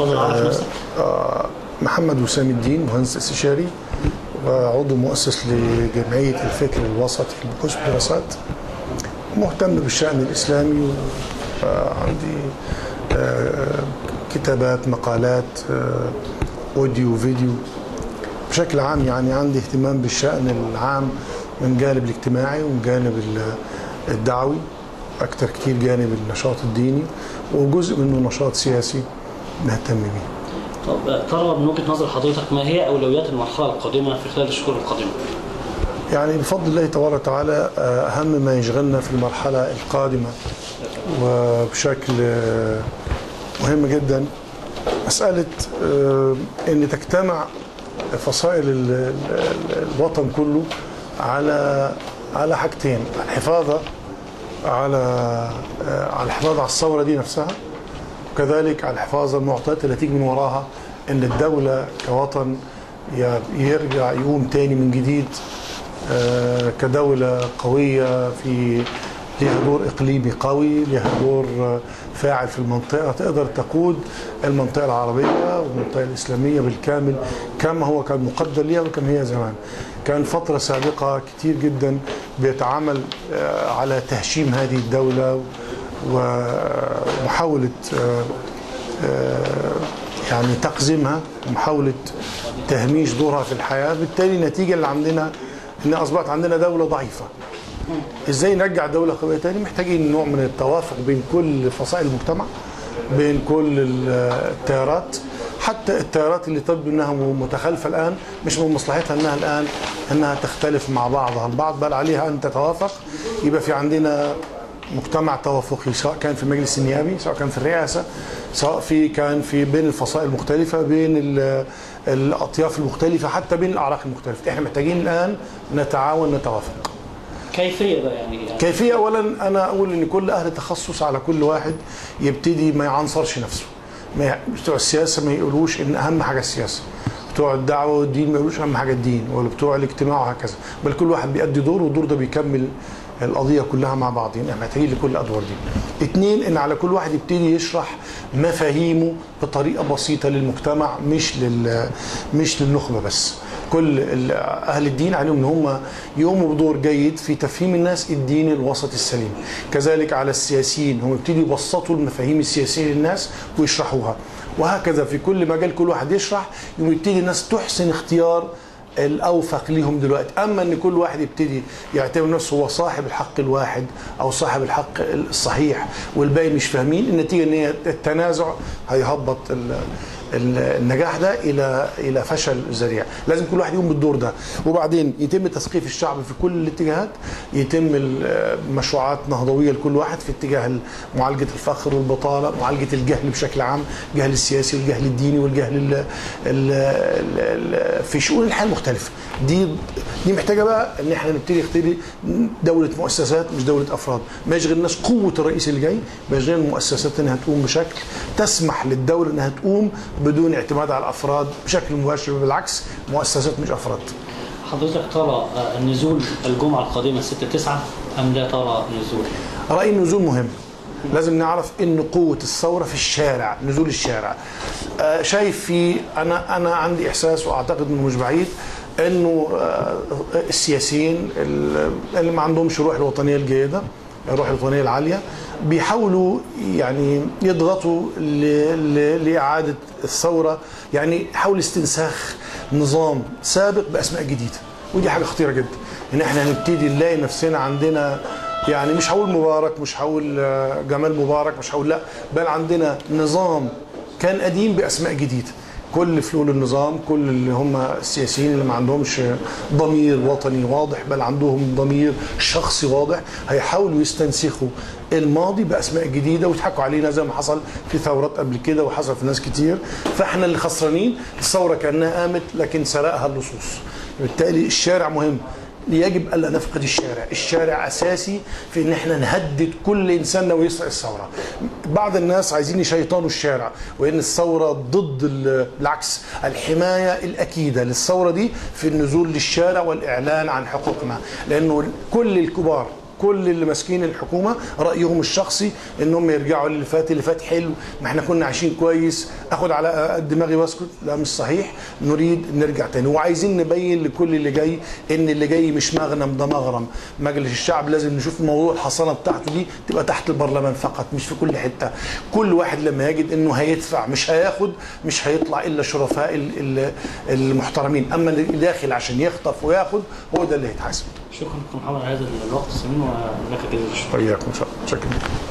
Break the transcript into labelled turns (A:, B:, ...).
A: اتفضل عرف نفسك
B: آه، محمد وسام الدين مهندس استشاري وعضو مؤسس لجمعية الفكر الوسطي للبحوث والدراسات مهتم بالشأن الإسلامي وعندي آه، كتابات مقالات آه، أوديو فيديو بشكل عام يعني عندي اهتمام بالشأن العام من جانب الاجتماعي ومن جانب ال- الدعوي أكثر كتير جانب النشاط الديني وجزء منه نشاط سياسي نهتم بيه
A: طب ترى من وجهه نظر حضرتك ما هي اولويات المرحله القادمه في خلال الشهور القادمه؟
B: يعني بفضل الله تبارك وتعالى آه، أهم ما يشغلنا في المرحلة القادمة وبشكل آه، مهم جدا مسألة آه، أن تجتمع فصائل ال- ال- الوطن كله على على حاجتين الحفاظ على آه، على الحفاظ على الثورة دي نفسها وكذلك على الحفاظ على المعطيات اللي تيجي من وراها ان الدولة كوطن ي- يرجع يقوم تاني من جديد آه، كدولة قوية في لها دور إقليمي قوي لها دور آه، فاعل في المنطقة تقدر تقود المنطقة العربية والمنطقة الإسلامية بالكامل كما هو كان مقدر لها وكما هي زمان كان فترة سابقة كتير جدا بيتعامل آه، على تهشيم هذه الدولة ومحاولة آه، آه، يعني تقزيمها ومحاولة تهميش دورها في الحياة بالتالي النتيجة اللي عندنا ان اصبحت عندنا دولة ضعيفة ازاي نرجع دولة قوية تاني محتاجين نوع من التوافق بين كل فصائل المجتمع بين كل التيارات حتى التيارات اللي تبدو انها متخالفه الان مش من مصلحتها انها الان انها تختلف مع بعضها البعض بل عليها ان تتوافق يبقى في عندنا مجتمع توافقي سواء كان في المجلس النيابي سواء كان في الرئاسه سواء في كان في بين الفصائل المختلفه بين ال- الاطياف المختلفه حتى بين الاعراق المختلفه احنا محتاجين الان نتعاون نتوافق
A: كيفيه بقى يعني, يعني
B: كيفيه اولا انا اقول ان كل اهل تخصص على كل واحد يبتدي ما يعنصرش نفسه ما ي- بتوع السياسه ما يقولوش ان اهم حاجه السياسه بتوع الدعوه والدين ما يقولوش اهم حاجه الدين ولا بتوع الاجتماع وهكذا بل كل واحد بيأدي دور والدور ده بيكمل القضيه كلها مع بعضين احنا محتاجين لكل الادوار دي اتنين ان على كل واحد يبتدي يشرح مفاهيمه بطريقه بسيطه للمجتمع مش لل مش للنخبه بس كل ال- اهل الدين عليهم ان هم يقوموا بدور جيد في تفهيم الناس الدين الوسط السليم كذلك على السياسيين هم يبتدوا يبسطوا المفاهيم السياسيه للناس ويشرحوها وهكذا في كل مجال كل واحد يشرح يقوم يبتدي الناس تحسن اختيار الاوفق ليهم دلوقتي اما ان كل واحد يبتدي يعتبر نفسه هو صاحب الحق الواحد او صاحب الحق الصحيح والباقي مش فاهمين النتيجه ان هي التنازع هيهبط ال- ال- النجاح ده الى الى فشل ذريع لازم كل واحد يقوم بالدور ده وبعدين يتم تثقيف الشعب في كل الاتجاهات يتم ال- مشروعات نهضويه لكل واحد في اتجاه معالجه الفقر والبطاله معالجه الجهل بشكل عام الجهل السياسي والجهل الديني والجهل ال ال ال في شؤون الحياه المختلفه دي دي محتاجه بقى ان احنا نبتدي نبتدي دوله مؤسسات مش دوله افراد ما يشغلناش قوه الرئيس اللي جاي ما يشغلنا المؤسسات انها تقوم بشكل تسمح للدوله انها تقوم بدون اعتماد على الافراد بشكل مباشر بالعكس مؤسسات مش افراد
A: حضرتك ترى آه، النزول الجمعه القادمه 6 9 ام لا ترى نزول؟
B: رأي النزول مهم لازم نعرف ان قوة الثورة في الشارع نزول الشارع آه، شايف في انا انا عندي احساس واعتقد انه مش بعيد انه آه، السياسيين اللي ما عندهمش روح الوطنية الجيدة الروح الوطنية العالية بيحاولوا يعني يضغطوا ل- ل- لإعادة الثورة يعني حول استنساخ نظام سابق بأسماء جديدة ودي حاجة خطيرة جدا ان احنا هنبتدي نلاقي نفسنا عندنا يعني مش هقول مبارك مش هقول آه، جمال مبارك مش هقول لا بل عندنا نظام كان قديم باسماء جديده كل فلول النظام كل اللي هم السياسيين اللي ما عندهمش ضمير وطني واضح بل عندهم ضمير شخصي واضح هيحاولوا يستنسخوا الماضي باسماء جديده ويضحكوا علينا زي ما حصل في ثورات قبل كده وحصل في ناس كتير فاحنا اللي خسرانين الثوره كانها قامت لكن سرقها اللصوص بالتالي الشارع مهم يجب الا نفقد الشارع، الشارع اساسي في ان احنا نهدد كل انسان لو يسرق الثوره. بعض الناس عايزين يشيطنوا الشارع وان الثوره ضد ال- بالعكس الحمايه الاكيده للثوره دي في النزول للشارع والاعلان عن حقوقنا، لانه كل الكبار كل اللي ماسكين الحكومه رايهم الشخصي انهم يرجعوا للي فات اللي فات حلو ما احنا كنا عايشين كويس اخد على دماغي واسكت لا مش صحيح نريد نرجع تاني وعايزين نبين لكل اللي جاي ان اللي جاي مش مغنم ده مغرم مجلس الشعب لازم نشوف موضوع الحصانه بتاعته دي تبقى تحت البرلمان فقط مش في كل حته كل واحد لما يجد انه هيدفع مش هياخد مش هيطلع الا شرفاء ال- ال- المحترمين اما اللي داخل عشان يخطف وياخد هو ده اللي هيتحاسب
A: شكرا دكتور محمد على هذا الوقت الثمين ولك جزيل الشكر
B: وإياكم إن شاء الله شكرا